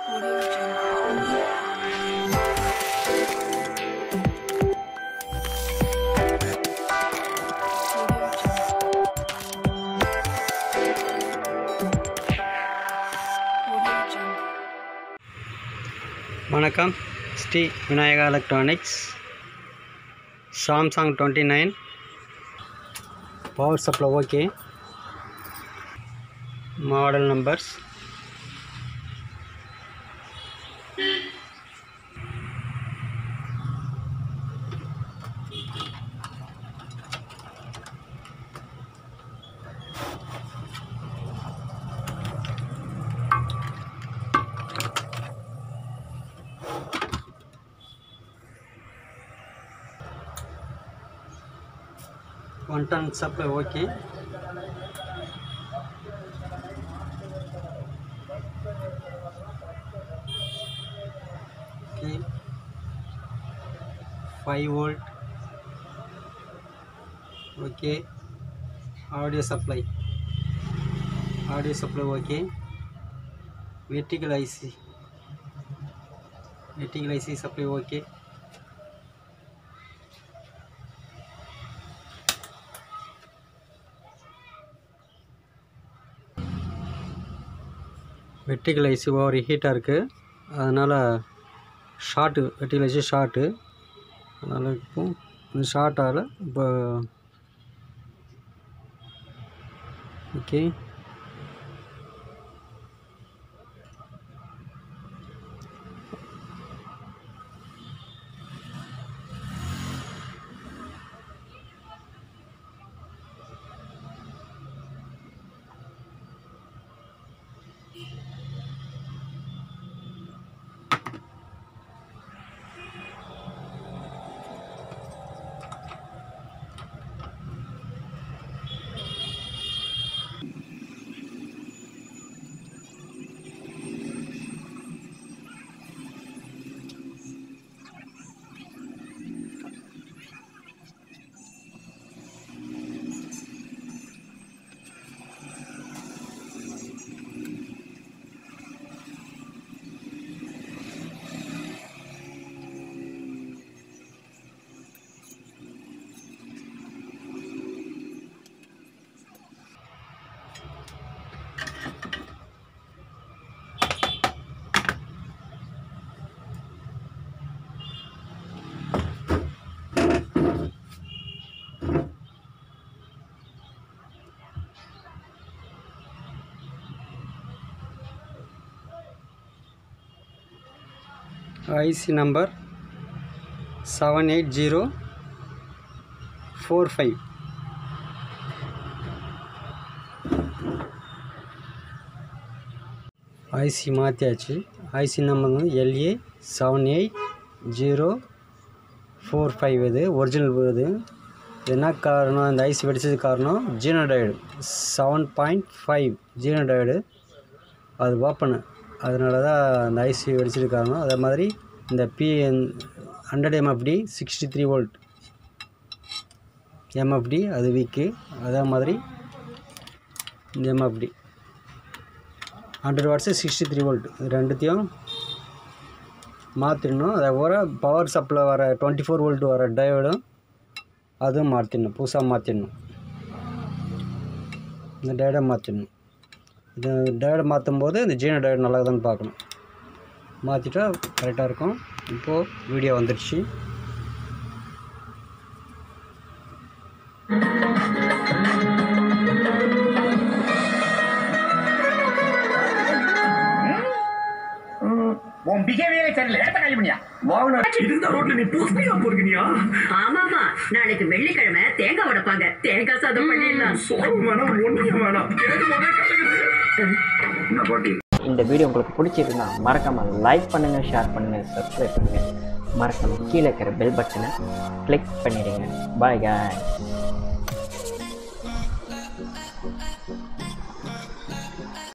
Audio Jungle. Audio Jungle. Audio Jungle. வணக்கம் Sri Vinayaka electronics Samsung twenty nine power supply okay model numbers one ton supply okay okay five volt okay audio supply audio supply okay vertical IC vertical IC supply okay vertical IC over ஹீட்டாக இருக்குது அதனால் short vertical IC short அதனால் இப்போ இந்த ஷார்ட்டால் இப்போ okay IC number seven eight zero four five IC மாற்றியாச்சு IC number வந்து LA seven eight zero four five இது ஒரிஜினல் இது என்ன காரணம் இந்த ஐசி வெடிச்சது காரணம் zener diode seven point five zener diode அது ஓப்பனு அதனால தான் அந்த ஐசி வெடிச்சது காரணம் அதே மாதிரி இந்த P hundred MFD sixty three volt MFD அது வீக்கு அதே மாதிரி இந்த MFD hundred watts sixty three volt இது ரெண்டுத்தையும் மாற்றிடணும் அதை வர பவர் சப்ளை வர டுவெண்ட்டி ஃபோர் வோல்ட் வர டயோடும் அதுவும் மாற்றிடணும் புதுசாக மாற்றிடணும் இந்த டயோடை மாற்றிடணும் இந்த டயோடை மாற்றும் போது இந்த ஜீனோ டயோடு நல்லா தான் பார்க்கணும் மாற்றிட்டா கரெக்டாக இருக்கும் இப்போது வீடியோ வந்துடுச்சு உன் பிஹேவியரே சரியில்லை இடத்த காலி பண்ணியா வாங்கண்ணா இதுதான் ரோட்ல நீ பூஸ்டியா போயிருக்கியா ஆமாமா நாளைக்கு வெள்ளிக்கிழமை தேங்காய் உடைப்பாங்க தேங்காய் சாதம் பண்ணிடலாம் சோறு வேணாம் ஒன்றியம் வேணாம் கேட்கும் போதே கலக்குது என்ன பாட்டி இந்த வீடியோ உங்களுக்கு பிடிச்சிருந்தா மறக்காம லைக் பண்ணுங்க ஷேர் பண்ணுங்க சப்ஸ்கிரைப் பண்ணுங்க மறக்காம கீழே இருக்கிற பெல் பட்டனை கிளிக் பண்ணிடுங்க பாய் guys